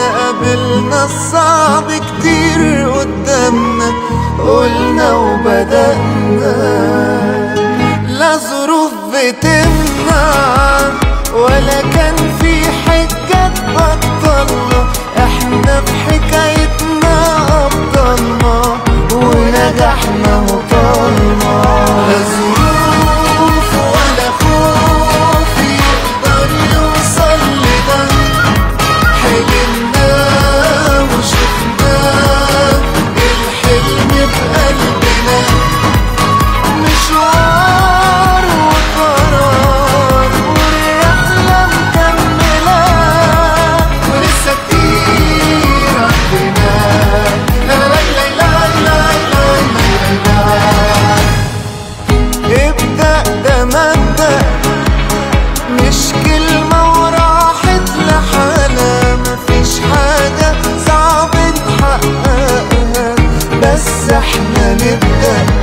قابلنا الصعب كتير قدامنا قلنا وبدأنا لا ظروف بتمنع ولا كان في حجة تبطلنا احنا في حكايتنا أبطلنا ونجحنا وطلنا لا ظروف ولا خوف يقدر يوصل لده حلمنا وشفنا الحلم بقلبنا مشوار وقرار والرحلة مكملة ولسه كتير عندنا لا لا لا لا لا لا لا لا ابدأ ده مبدأ مش كلمة وراحت لحالها مفيش حاجة صعب نحققها بس احنا نبدأ